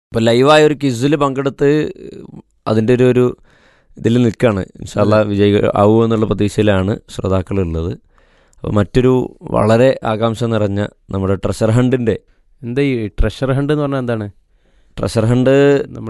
ഇപ്പോൾ ലൈവായ ഒരു ക്വിസിൽ പങ്കെടുത്ത് അതിൻ്റെ ഒരു ഒരു ഇതിൽ നിൽക്കുകയാണ് ഇൻഷാല്ല വിജയി ആവുക എന്നുള്ള പ്രതീക്ഷയിലാണ് ശ്രോതാക്കളുള്ളത് അപ്പോൾ മറ്റൊരു വളരെ ആകാംക്ഷ നിറഞ്ഞ നമ്മുടെ ട്രഷർ ഹണ്ടിൻ്റെ എന്താ ഈ ട്രഷർ ഹണ്ട് എന്ന് പറഞ്ഞാൽ എന്താണ് ട്രഷർ ഹണ്ട് നമ്മൾ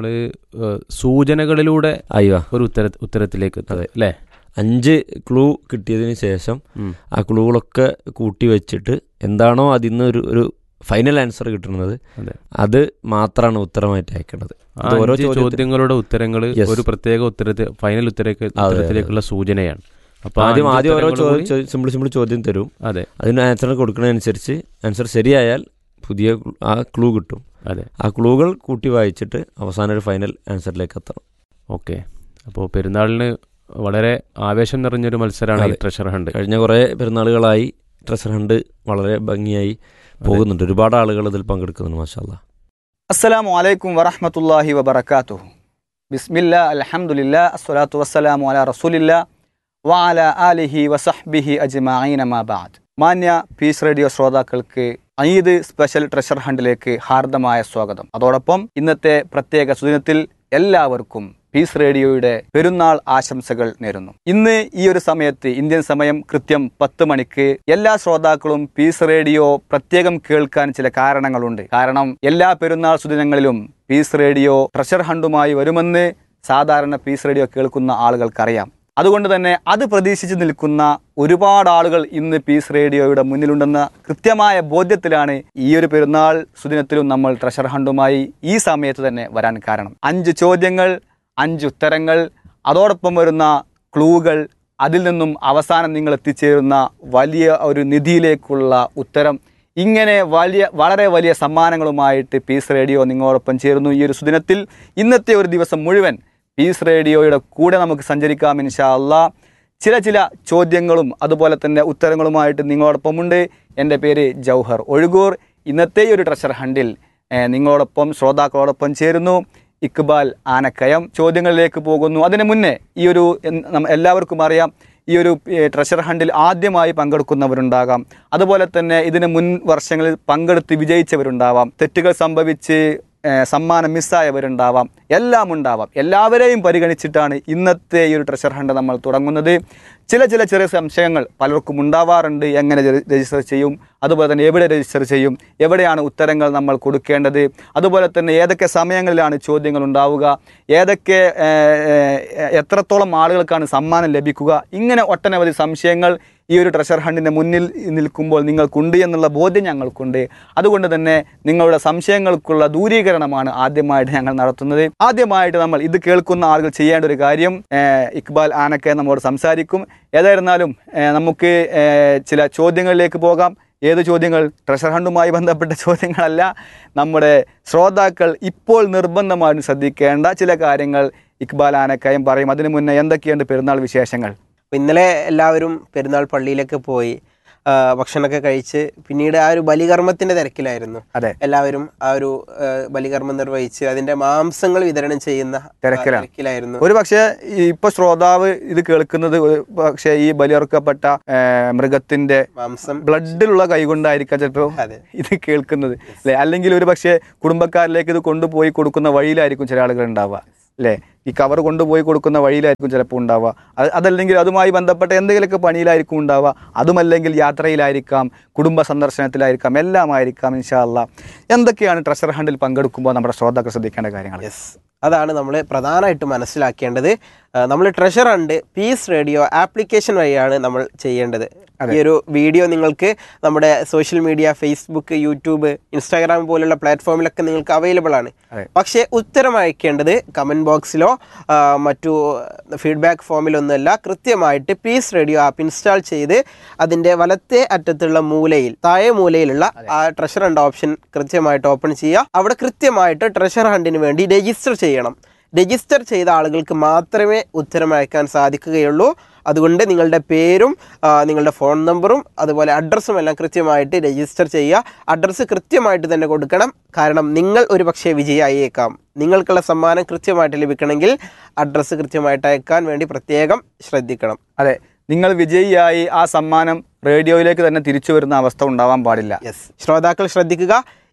സൂചനകളിലൂടെ അയ്യോ ഒരു ഉത്തര ഉത്തരത്തിലേക്ക് എത്തുക അതെ. അല്ലേ അഞ്ച് ക്ലൂ കിട്ടിയതിന് ശേഷം ഉം. ആ ക്ലൂകളൊക്കെ കൂട്ടി വെച്ചിട്ട് എന്താണോ അതിൽ നിന്ന് ഒരു ഒരു ഫൈനൽ ആൻസർ കിട്ടുന്നത് അതെ. അത് മാത്രമാണ് ഉത്തരമായിട്ട് അയക്കേണ്ടത് ആ ഇത് ഓരോ അഞ്ച് ചോദ്യത്തിന് ചോദ്യങ്ങളുടെ ഉത്തരങ്ങൾ Yes. ഒരു പ്രത്യേക ഉത്തരത്തിൽ ഫൈനൽ ഉത്തരക്ക് അതെ. ഉത്തരത്തിലേക്കുള്ള സൂചനയാണ് അപ്പൊ ആ ആദ്യം അഞ്ച് ആദ്യം ഓരോ ഉത്തരങ്ങളും കൂടി- സിമ്പിൾ സിമ്പിൾ ചോദ്യം തരും അതെ അതിന് ആൻസർ കൊടുക്കുന്നതനുസരിച്ച് ആൻസർ ശരിയായാൽ പുതിയ ക്ലൂ- ആ ക്ലൂ കിട്ടും അതെ ആ ക്ലൂകൾ കൂട്ടി വായിച്ചിട്ട് അവസാനം ഒരു ഫൈനൽ ആൻസറിലേക്ക് എത്തണം ഓക്കെ അപ്പോൾ പെരുന്നാളിന് വളരെ ആവേശം നിറഞ്ഞൊരു മത്സരമാണ് ഈ അതെ. ട്രഷർ ഹണ്ട് കഴിഞ്ഞ കുറേ പെരുന്നാളുകളായി ട്രഷർ ഹണ്ട് വളരെ ഭംഗിയായി പോകുന്നുണ്ട് ഒരുപാട് ആളുകൾ ഇതിൽ പങ്കെടുക്കുന്നുണ്ട് മാഷാല്ല അസ്സലാമു അലൈക്കും വറഹ്മത്തുള്ളാഹി വബറകാതുഹു ബിസ്മില്ലാ അൽഹംദുലില്ലാ അസ്സലാത്തു വസ്സലാമു അലാ റസൂലില്ലാ വഅല ആലിഹി വസഹ്ബിഹി അജ്മഈന മാ ബഅദ് മാന്യ പീസ് റേഡിയോ ശ്രോതാക്കൾക്ക് ഈദ് സ്പെഷ്യൽ ട്രഷർ ഹണ്ടിലേക്ക് ഹാർദമായ സ്വാഗതം അതോടൊപ്പം ഇന്നത്തെ പ്രത്യേക സുദിനത്തിൽ എല്ലാവർക്കും പീസ് റേഡിയോയുടെ പെരുന്നാൾ ആശംസകൾ നേരുന്നു ഇന്ന് ഈ ഒരു സമയത്ത് ഇന്ത്യൻ സമയം കൃത്യം പത്ത് മണിക്ക് എല്ലാ ശ്രോതാക്കളും പീസ് റേഡിയോ പ്രത്യേകം കേൾക്കാൻ ചില കാരണങ്ങളുണ്ട് കാരണം എല്ലാ പെരുന്നാൾ സുദിനങ്ങളിലും പീസ് റേഡിയോ ട്രഷർ ഹണ്ടുമായി വരുമെന്ന് സാധാരണ പീസ് റേഡിയോ കേൾക്കുന്ന ആളുകൾക്കറിയാം അതുകൊണ്ട് തന്നെ അത് പ്രതീക്ഷിച്ച് നിൽക്കുന്ന ഒരുപാട് ആളുകൾ ഇന്ന് പീസ് റേഡിയോയുടെ മുന്നിലുണ്ടെന്ന കൃത്യമായ ബോധ്യത്തിലാണ് ഈ ഒരു പെരുന്നാൾ സുദിനത്തിലും നമ്മൾ ട്രഷർ ഹണ്ടുമായി ഈ സമയത്ത് തന്നെ വരാൻ കാരണം അഞ്ച് ചോദ്യങ്ങൾ അഞ്ച് ഉത്തരങ്ങൾ അതോടൊപ്പം വരുന്ന ക്ലൂകൾ അതിൽ നിന്നും അവസാനം നിങ്ങൾ എത്തിച്ചേരുന്ന വലിയ ഒരു നിധിയിലേക്കുള്ള ഉത്തരം ഇങ്ങനെ വലിയ വളരെ വലിയ സമ്മാനങ്ങളുമായിട്ട് പീസ് റേഡിയോ നിങ്ങളോടൊപ്പം ചേരുന്നു ഈ ഒരു സുദിനത്തിൽ ഇന്നത്തെ ഒരു ദിവസം മുഴുവൻ പീസ് റേഡിയോയുടെ കൂടെ നമുക്ക് സഞ്ചരിക്കാം ഇൻഷാ അല്ലാ ചില ചില ചോദ്യങ്ങളും അതുപോലെ തന്നെ ഉത്തരങ്ങളുമായിട്ട് നിങ്ങളോടൊപ്പമുണ്ട് എൻ്റെ പേര് ജൗഹർ ഒഴുകൂർ ഇന്നത്തെ ഈ ഒരു ട്രഷർ ഹണ്ടിൽ ഏഹ്, നിങ്ങളോടൊപ്പം ശ്രോതാക്കളോടൊപ്പം ചേരുന്നു ഇക്ബാൽ ആനക്കയം ചോദ്യങ്ങളിലേക്ക് പോകുന്നു അതിന് മുന്നേ ഈ ഒരു എൻ- നമ്മ- എല്ലാവർക്കും അറിയാം ഈ ഒരു ഏഹ്, ട്രഷർ ഹണ്ടിൽ ആദ്യമായി പങ്കെടുക്കുന്നവരുണ്ടാകാം അതുപോലെ തന്നെ ഇതിന് മുൻ വർഷങ്ങളിൽ പങ്കെടുത്ത് വിജയിച്ചവരുണ്ടാവാം തെറ്റുകൾ സംഭവിച്ച് ഏഹ്, സമ്മാനം മിസ്സായവരുണ്ടാവാം എല്ലാം ഉണ്ടാവാം എല്ലാവരെയും പരിഗണിച്ചിട്ടാണ് ഇന്നത്തെ ഈ ഒരു ട്രഷർ ഹണ്ട് നമ്മൾ തുടങ്ങുന്നത് ചില ചില ചെറിയ സംശയങ്ങൾ പലർക്കും ഉണ്ടാവാറുണ്ട് എങ്ങനെ രജി- രജിസ്റ്റർ ചെയ്യും അതുപോലെ തന്നെ എവിടെ രജിസ്റ്റർ ചെയ്യും എവിടെയാണ് ഉത്തരങ്ങൾ നമ്മൾ കൊടുക്കേണ്ടത് അതുപോലെ തന്നെ ഏതൊക്കെ സമയങ്ങളിലാണ് ചോദ്യങ്ങൾ ഉണ്ടാവുക ഏതൊക്കെ ഏഹ്, ഏഹ്, എത്രത്തോളം ആളുകൾക്കാണ് സമ്മാനം ലഭിക്കുക ഇങ്ങനെ ഒട്ടനവധി സംശയങ്ങൾ ഈ ഒരു ട്രഷർ ഹണ്ടിൻ്റെ മുന്നിൽ നിൽക്കുമ്പോൾ നിങ്ങൾക്കുണ്ട് എന്നുള്ള ബോധ്യം ഞങ്ങൾക്കുണ്ട് അതുകൊണ്ട് തന്നെ നിങ്ങളുടെ സംശയങ്ങൾക്കുള്ള ദൂരീകരണമാണ് ആദ്യമായിട്ട് ഞങ്ങൾ നടത്തുന്നത് ആദ്യമായിട്ട് നമ്മൾ ഇത് കേൾക്കുന്ന ആളുകൾ ചെയ്യേണ്ട ഒരു കാര്യം ഏഹ്, ഇക്ബാൽ ആനക്കെ നമ്മോട് സംസാരിക്കും ഏതായിരുന്നാലും ഏഹ്, നമുക്ക് ഏഹ്, ചില ചോദ്യങ്ങളിലേക്ക് പോകാം ഏത് ചോദ്യങ്ങൾ ട്രഷർ ഹണ്ടുമായി ബന്ധപ്പെട്ട ചോദ്യങ്ങളല്ല നമ്മുടെ ശ്രോതാക്കൾ ഇപ്പോൾ നിർബന്ധമായും ശ്രദ്ധിക്കേണ്ട ചില കാര്യങ്ങൾ ഇക്ബാൽ ആനക്കയം പറയും അതിനു മുന്നേ എന്തൊക്കെയുണ്ട് പെരുന്നാൾ വിശേഷങ്ങൾ അപ്പോൾ ഇന്നലെ എല്ലാവരും പെരുന്നാൾ പള്ളിയിലൊക്കെ പോയി ആ, ഭക്ഷണമൊക്കെ കഴിച്ച് പിന്നീട് ആ ഒരു ബലികർമ്മത്തിന്റെ തിരക്കിലായിരുന്നു അതെ. എല്ലാവരും ആ ഒരു ആ, ബലികർമ്മം നിർവഹിച്ച് അതിന്റെ മാംസങ്ങൾ വിതരണം ചെയ്യുന്ന ആ, തിരക്കിലാണ്. തിരക്കിലായിരുന്നു ഒരു പക്ഷേ ഇപ്പൊ ശ്രോതാവ് ഇത് കേൾക്കുന്നത് ഒരു പക്ഷേ ഈ ബലിയർക്കപ്പെട്ട ഏഹ്, മൃഗത്തിന്റെ മാംസം ബ്ലഡിലുള്ള കൈകൊണ്ടായിരിക്കാം ചിലപ്പോൾ അതെ ഇത് കേൾക്കുന്നത് അല്ലെ അല്ലെങ്കിൽ ഒരു പക്ഷേ കുടുംബക്കാരിലേക്ക് ഇത് കൊണ്ടുപോയി കൊടുക്കുന്ന വഴിയിലായിരിക്കും ചില ആളുകൾ ഉണ്ടാവുക അല്ലേ ഈ കവർ കൊണ്ടുപോയി കൊടുക്കുന്ന വഴിയിലായിരിക്കും ചിലപ്പോൾ ഉണ്ടാവുക അത് അതല്ലെങ്കിൽ അതുമായി ബന്ധപ്പെട്ട എന്തെങ്കിലുമൊക്കെ പണിയിലായിരിക്കും ഉണ്ടാവുക അതുമല്ലെങ്കിൽ യാത്രയിലായിരിക്കാം കുടുംബ സന്ദർശനത്തിലായിരിക്കാം എല്ലാം ആയിരിക്കാം ഇൻഷാ അല്ലാ എന്തൊക്കെയാണ് ട്രഷർ ഹണ്ടിൽ പങ്കെടുക്കുമ്പോൾ നമ്മുടെ ശ്രോതാക്കൾ ശ്രദ്ധിക്കേണ്ട കാര്യങ്ങൾ യെസ് അതാണ് നമ്മൾ പ്രധാനമായിട്ടും മനസ്സിലാക്കേണ്ടത് നമ്മൾ ട്രഷർ ഉണ്ട് പീസ് റേഡിയോ ആപ്ലിക്കേഷൻ വഴിയാണ് നമ്മൾ ചെയ്യേണ്ടത് അതെ. ഈ ഒരു വീഡിയോ നിങ്ങൾക്ക് നമ്മുടെ social media Facebook YouTube Instagram പോലുള്ള പ്ലാറ്റ്ഫോമിലൊക്കെ നിങ്ങൾക്ക് അവൈലബിൾ ആണ് അതെ. പക്ഷേ ഉത്തരം അയക്കേണ്ടത് കമൻറ്റ് ബോക്സിലോ ആ, മറ്റു ഫീഡ്ബാക്ക് ഫോമിലൊന്നുമല്ല കൃത്യമായിട്ട് പീസ് റേഡിയോ ആപ്പ് ഇൻസ്റ്റാൾ ചെയ്ത് അതിൻ്റെ വലത്തെ അറ്റത്തുള്ള മൂലയിൽ താഴെ മൂലയിലുള്ള ആ ട്രഷർ ഹണ്ട് ഓപ്ഷൻ കൃത്യമായിട്ട് ഓപ്പൺ ചെയ്യുക അവിടെ കൃത്യമായിട്ട് ട്രഷർ ഹണ്ടിന് വേണ്ടി രജിസ്റ്റർ ചെയ്യണം രജിസ്റ്റർ ചെയ്ത ആളുകൾക്ക് മാത്രമേ ഉത്തരം അയക്കാൻ സാധിക്കുകയുള്ളൂ അതുകൊണ്ട് നിങ്ങളുടെ പേരും ആ, നിങ്ങളുടെ ഫോൺ നമ്പറും അതുപോലെ അഡ്രസ്സും എല്ലാം കൃത്യമായിട്ട് രജിസ്റ്റർ ചെയ്യുക അഡ്രസ്സ് കൃത്യമായിട്ട് തന്നെ കൊടുക്കണം കാരണം നിങ്ങൾ ഒരു പക്ഷേ വിജയിയേക്കാം നിങ്ങൾക്കുള്ള സമ്മാനം കൃത്യമായിട്ട് ലഭിക്കണമെങ്കിൽ അഡ്രസ്സ് കൃത്യമായിട്ട് അയക്കാൻ വേണ്ടി പ്രത്യേകം ശ്രദ്ധിക്കണം അതെ നിങ്ങൾ വിജയിയായി ആ സമ്മാനം റേഡിയോയിലേക്ക് തന്നെ തിരിച്ചു വരുന്ന അവസ്ഥ ഉണ്ടാവാൻ പാടില്ല യെസ് ശ്രോതാക്കൾ ശ്രദ്ധിക്കുക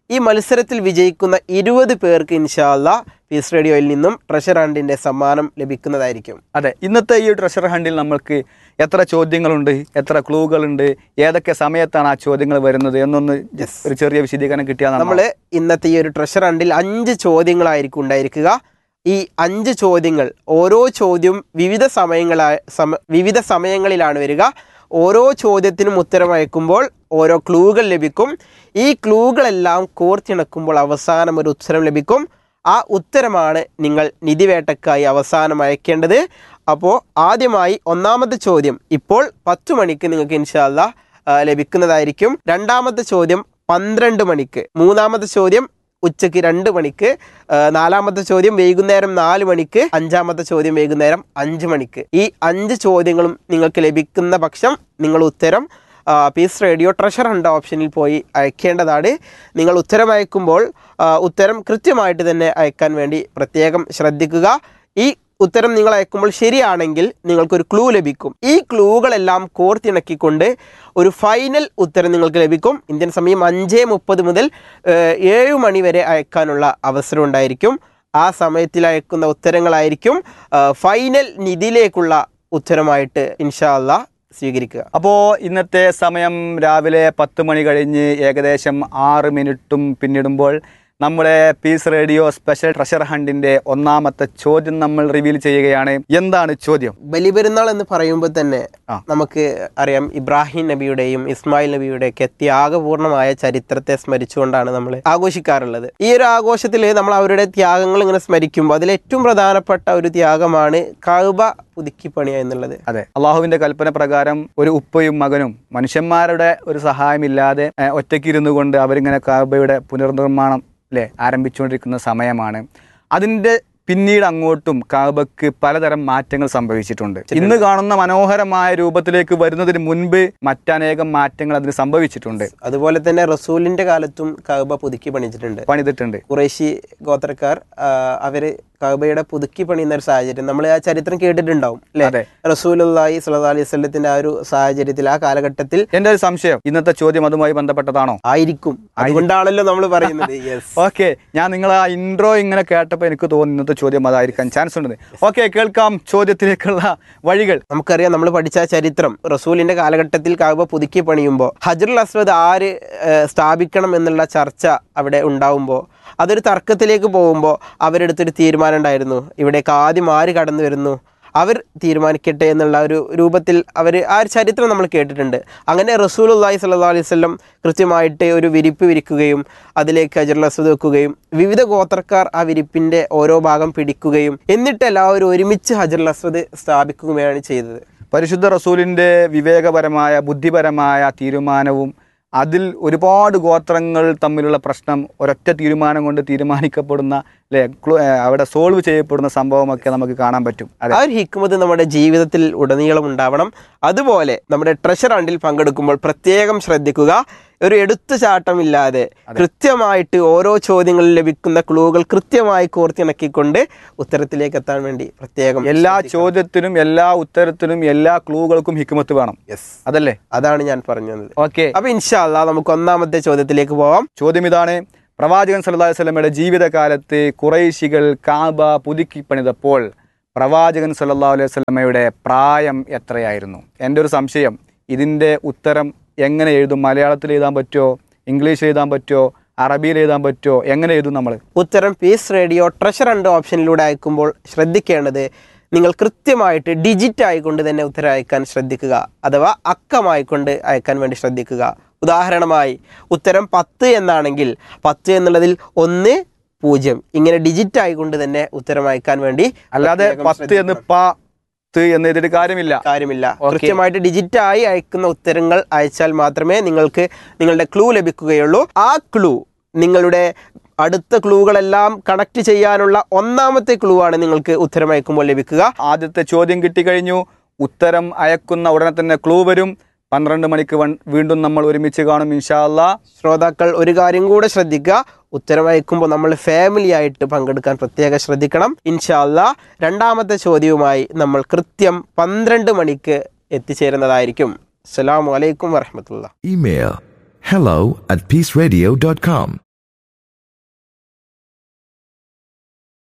ഈ മത്സരത്തിൽ വിജയിക്കുന്ന ഇരുപത് പേർക്ക് ഇൻഷാല്ല പീസ് റേഡിയോയിൽ നിന്നും ട്രഷർ ഹണ്ടിന്റെ സമ്മാനം ലഭിക്കുന്നതായിരിക്കും അതെ ഇന്നത്തെ ഈ ട്രഷർ ഹണ്ടിൽ നമ്മൾക്ക് എത്ര ചോദ്യങ്ങളുണ്ട് എത്ര ക്ലൂകളുണ്ട് ഏതൊക്കെ സമയത്താണ് ആ ചോദ്യങ്ങൾ വരുന്നത് എന്നൊന്ന് ഒരു ചെറിയ വിശദീകരണം കിട്ടിയാൽ നമ്മൾ ഇന്നത്തെ ഈ ഒരു ട്രഷർ ഹണ്ടിൽ അഞ്ച് ചോദ്യങ്ങളായിരിക്കും ഉണ്ടായിരിക്കുക ഈ അഞ്ച് ചോദ്യങ്ങൾ ഓരോ ചോദ്യവും വിവിധ സമയങ്ങളാ സമ വിവിധ സമയങ്ങളിലാണ് വരിക ഓരോ ചോദ്യത്തിനും ഉത്തരം അയക്കുമ്പോൾ ഓരോ ക്ലൂകൾ ലഭിക്കും ഈ ക്ലൂകളെല്ലാം കോർത്തിണക്കുമ്പോൾ അവസാനം ഒരു ഉത്തരം ലഭിക്കും ആ ഉത്തരമാണ് നിങ്ങൾ നിധിവേട്ടക്കായി അവസാനം അയക്കേണ്ടത് അപ്പോൾ ആദ്യമായി ഒന്നാമത്തെ ചോദ്യം ഇപ്പോൾ പത്ത് മണിക്ക് നിങ്ങൾക്ക് ഇൻഷാല്ല ലഭിക്കുന്നതായിരിക്കും രണ്ടാമത്തെ ചോദ്യം പന്ത്രണ്ട് മണിക്ക് മൂന്നാമത്തെ ചോദ്യം ഉച്ചയ്ക്ക് രണ്ട് മണിക്ക് ആ, നാലാമത്തെ ചോദ്യം വൈകുന്നേരം നാല് മണിക്ക് അഞ്ചാമത്തെ ചോദ്യം വൈകുന്നേരം അഞ്ച് മണിക്ക് ഈ അഞ്ച് ചോദ്യങ്ങളും നിങ്ങൾക്ക് ലഭിക്കുന്ന പക്ഷം നിങ്ങൾ ഉത്തരം ആ, പീസ് റേഡിയോ ട്രഷർ ഹണ്ട് ഓപ്ഷനിൽ പോയി അയക്കേണ്ടതാണ് നിങ്ങൾ ഉത്തരം അയക്കുമ്പോൾ ആ, ഉത്തരം കൃത്യമായിട്ട് തന്നെ അയക്കാൻ വേണ്ടി പ്രത്യേകം ശ്രദ്ധിക്കുക ഈ ഉത്തരം നിങ്ങൾ അയക്കുമ്പോൾ ശരിയാണെങ്കിൽ നിങ്ങൾക്കൊരു ക്ലൂ ലഭിക്കും ഈ ക്ലൂകളെല്ലാം കോർത്തിണക്കിക്കൊണ്ട് ഒരു ഫൈനൽ ഉത്തരം നിങ്ങൾക്ക് ലഭിക്കും ഇന്ത്യൻ സമയം അഞ്ച് മുപ്പത് മുതൽ ഏഹ്, ഏഴ് മണി വരെ അയക്കാനുള്ള അവസരം ഉണ്ടായിരിക്കും ആ സമയത്തിൽ അയക്കുന്ന ഉത്തരങ്ങളായിരിക്കും ആ, ഫൈനൽ നിധിയിലേക്കുള്ള ഉത്തരമായിട്ട് ഇൻഷാ അല്ലാ സ്വീകരിക്കുക അപ്പോൾ ഇന്നത്തെ സമയം രാവിലെ പത്ത് മണി കഴിഞ്ഞ് ഏകദേശം ആറ് മിനിറ്റും പിന്നിടുമ്പോൾ നമ്മുടെ പീസ് റേഡിയോ സ്പെഷ്യൽ ട്രഷർ ഹണ്ടിന്റെ ഒന്നാമത്തെ ചോദ്യം നമ്മൾ റിവീൽ ചെയ്യുകയാണ് എന്താണ് ചോദ്യം ബലിപെരുന്നാൾ എന്ന് പറയുമ്പോൾ തന്നെ ആ. നമുക്ക് അറിയാം ഇബ്രാഹിം നബിയുടെയും ഇസ്മായിൽ നബിയുടെയൊക്കെ ത്യാഗപൂർണമായ ചരിത്രത്തെ സ്മരിച്ചുകൊണ്ടാണ് നമ്മൾ ആഘോഷിക്കാറുള്ളത് ഈ ഒരു ആഘോഷത്തിൽ നമ്മൾ അവരുടെ ത്യാഗങ്ങൾ ഇങ്ങനെ സ്മരിക്കുമ്പോൾ അതിൽ ഏറ്റവും പ്രധാനപ്പെട്ട ഒരു ത്യാഗമാണ് കഴുബ പുതുക്കിപ്പണിയ എന്നുള്ളത് അതെ അള്ളാഹുവിന്റെ കൽപ്പന പ്രകാരം ഒരു ഉപ്പയും മകനും മനുഷ്യന്മാരുടെ ഒരു സഹായമില്ലാതെ ഏഹ്, ഒറ്റയ്ക്കിരുന്നു കൊണ്ട് അവരിങ്ങനെ കാബയുടെ പുനർനിർമ്മാണം അല്ലെ ആരംഭിച്ചുകൊണ്ടിരിക്കുന്ന സമയമാണ് അതിന്റെ പിന്നീട് അങ്ങോട്ടും കാബക്ക് പലതരം മാറ്റങ്ങൾ സംഭവിച്ചിട്ടുണ്ട് ഇന്ന് കാണുന്ന മനോഹരമായ രൂപത്തിലേക്ക് വരുന്നതിന് മുൻപ് മറ്റനേകം മാറ്റങ്ങൾ അതിന് സംഭവിച്ചിട്ടുണ്ട് അതുപോലെ തന്നെ റസൂലിന്റെ കാലത്തും കഅബ പുതുക്കി പണിച്ചിട്ടുണ്ട് പണിതിട്ടുണ്ട് കുറേശി ഗോത്രക്കാർ ആ, അവര് കഅബയുടെ പുതുക്കി പണിയുന്ന ഒരു സാഹചര്യം നമ്മൾ ആ ചരിത്രം കേട്ടിട്ടുണ്ടാവും അല്ലെ അതെ. റസൂലുള്ളാഹി സ്വല്ലല്ലാഹി അലൈഹി വസല്ലത്തിന്റെ ആ ഒരു സാഹചര്യത്തിൽ ആ കാലഘട്ടത്തിൽ എന്റെ ഒരു സംശയം ഇന്നത്തെ ചോദ്യം അതുമായി ബന്ധപ്പെട്ടതാണോ ആയിരിക്കും അതുകൊണ്ടാണല്ലോ നമ്മൾ പറയുന്നത് യെസ് ഓക്കെ ഞാൻ നിങ്ങൾ ആ ഇൻട്രോ ഇങ്ങനെ കേട്ടപ്പോൾ എനിക്ക് തോന്നി ഇന്നത്തെ ചോദ്യം അതായിരിക്കാൻ ചാൻസ് ഉണ്ട് ഓക്കെ കേൾക്കാം ചോദ്യത്തിലേക്കുള്ള വഴികൾ നമുക്കറിയാം നമ്മൾ പഠിച്ച ആ ചരിത്രം റസൂലിന്റെ കാലഘട്ടത്തിൽ കഅബ പുതുക്കി പണിയുമ്പോൾ ഹജറുൽ അസ്വദ് ആര് ഏഹ്, സ്ഥാപിക്കണം എന്നുള്ള ചർച്ച അവിടെ ഉണ്ടാവുമ്പോൾ അതൊരു തർക്കത്തിലേക്ക് പോകുമ്പോൾ അവരെടുത്തൊരു തീരുമാനം ഉണ്ടായിരുന്നു ഇവിടേക്ക് ആദ്യം ആര് കടന്നു വരുന്നു അവർ തീരുമാനിക്കട്ടെ എന്നുള്ള ഒരു രൂപത്തിൽ അവർ ആ ഒരു ചരിത്രം നമ്മൾ കേട്ടിട്ടുണ്ട് അങ്ങനെ റസൂലുള്ളാഹി സ്വല്ലല്ലാഹു അലൈഹി വസല്ലം കൃത്യമായിട്ട് ഒരു വിരിപ്പ് വിരിക്കുകയും അതിലേക്ക് ഹജറുൽ അസ്വദ് വെക്കുകയും വിവിധ ഗോത്രക്കാർ ആ വിരിപ്പിന്റെ ഓരോ ഭാഗം പിടിക്കുകയും എന്നിട്ട് എല്ലാവരും ഒരുമിച്ച് ഹജറുൽ അസ്വദ് സ്ഥാപിക്കുകയാണ് ചെയ്തത് പരിശുദ്ധ റസൂലിന്റെ വിവേകപരമായ ബുദ്ധിപരമായ തീരുമാനവും അതിൽ ഒരുപാട് ഗോത്രങ്ങൾ തമ്മിലുള്ള പ്രശ്നം ഒരൊറ്റ തീരുമാനം കൊണ്ട് തീരുമാനിക്കപ്പെടുന്ന അല്ലെ അവിടെ സോൾവ് ചെയ്യപ്പെടുന്ന സംഭവമൊക്കെ നമുക്ക് കാണാൻ പറ്റും അതെ ആ ഒരു ഹിക്മത് നമ്മുടെ ജീവിതത്തിൽ ഉടനീളം ഉണ്ടാവണം അതുപോലെ നമ്മുടെ ട്രഷർ ഹണ്ടിൽ പങ്കെടുക്കുമ്പോൾ പ്രത്യേകം ശ്രദ്ധിക്കുക ഒരു എടുത്തുചാട്ടമില്ലാതെ കൃത്യമായിട്ട് ഓരോ ചോദ്യങ്ങളിൽ ലഭിക്കുന്ന ക്ലൂകൾ കൃത്യമായി കോർത്തിണക്കിക്കൊണ്ട് ഉത്തരത്തിലേക്ക് എത്താൻ വേണ്ടി പ്രത്യേകം എല്ലാ ചോദ്യത്തിനും എല്ലാ ഉത്തരത്തിനും എല്ലാ ക്ലൂകൾക്കും ഹിക്മത്ത് വേണം യെസ് അതല്ലേ അതാണ് ഞാൻ പറഞ്ഞത് ഓക്കെ അപ്പൊ ഇൻഷാല്ല നമുക്ക് ഒന്നാമത്തെ ചോദ്യത്തിലേക്ക് പോവാം ചോദ്യം ഇതാണ് പ്രവാചകൻ സല്ലല്ലാഹു അലൈഹി വസല്ലമയുടെ ജീവിതകാലത്ത് കുറൈശികൾ കാബ പുതുക്കി പണിതപ്പോൾ പ്രവാചകൻ സല്ലല്ലാഹു അലൈഹി വസല്ലമയുടെ പ്രായം എത്രയായിരുന്നു എൻ്റെ ഒരു സംശയം ഇതിൻ്റെ ഉത്തരം എങ്ങനെ എഴുതും മലയാളത്തിൽ എഴുതാൻ പറ്റുമോ ഇംഗ്ലീഷ് എഴുതാൻ പറ്റുമോ അറബിയിൽ എഴുതാൻ പറ്റുമോ എങ്ങനെ എഴുതും നമ്മൾ ഉത്തരം പീസ് റേഡിയോ ട്രഷർ രണ്ട് ഓപ്ഷനിലൂടെ അയക്കുമ്പോൾ ശ്രദ്ധിക്കേണ്ടത് നിങ്ങൾ കൃത്യമായിട്ട് ഡിജിറ്റ് ആയിക്കൊണ്ട് തന്നെ ഉത്തരം അയക്കാൻ ശ്രദ്ധിക്കുക അഥവാ അക്കമായിക്കൊണ്ട് അയക്കാൻ വേണ്ടി ശ്രദ്ധിക്കുക ഉദാഹരണമായി ഉത്തരം പത്ത് എന്നാണെങ്കിൽ പത്ത് എന്നുള്ളതിൽ ഒന്ന് പൂജ്യം ഇങ്ങനെ ഡിജിറ്റ് ആയിക്കൊണ്ട് തന്നെ ഉത്തരം അയക്കാൻ വേണ്ടി അല്ലാതെ പ്രത്യേകം പത്ത് എന്ന് ശ്രദ്ധിക്കണം. പത്ത് എന്ന് എഴുതിയിട്ട് കാര്യമില്ല കാര്യമില്ല Okay. കൃത്യമായിട്ട് ഡിജിറ്റ് ആയി അയക്കുന്ന ഉത്തരങ്ങൾ അയച്ചാൽ മാത്രമേ നിങ്ങൾക്ക് നിങ്ങളുടെ ക്ലൂ ലഭിക്കുകയുള്ളൂ ആ ക്ലൂ നിങ്ങളുടെ അടുത്ത ക്ലൂകളെല്ലാം കണക്ട് ചെയ്യാനുള്ള ഒന്നാമത്തെ ക്ലൂ ആണ് നിങ്ങൾക്ക് ഉത്തരം അയക്കുമ്പോൾ ലഭിക്കുക ആദ്യത്തെ ചോദ്യം കിട്ടിക്കഴിഞ്ഞു ഉത്തരം അയക്കുന്ന ഉടനെ തന്നെ ക്ലൂ വരും പന്ത്രണ്ട് മണിക്ക് വൺ- വീണ്ടും നമ്മൾ ഒരുമിച്ച് കാണും ഇൻഷാ അല്ലാ ശ്രോതാക്കൾ ഒരു കാര്യം കൂടെ ശ്രദ്ധിക്കുക ഉത്തരം അയക്കുമ്പോൾ നമ്മൾ ഫാമിലി ആയിട്ട് പങ്കെടുക്കാൻ പ്രത്യേകം ശ്രദ്ധിക്കണം ഇൻഷാല്ല രണ്ടാമത്തെ ചോദ്യവുമായി നമ്മൾ കൃത്യം പന്ത്രണ്ട് മണിക്ക് എത്തിച്ചേരുന്നതായിരിക്കും അസ്സലാമു അലൈക്കും വറഹമത്തുള്ള Email hello at peaceradio.com.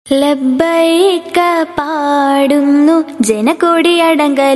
ലബ്ബൈക പാടുന്നു ജനകൊടിയടങ്കൽ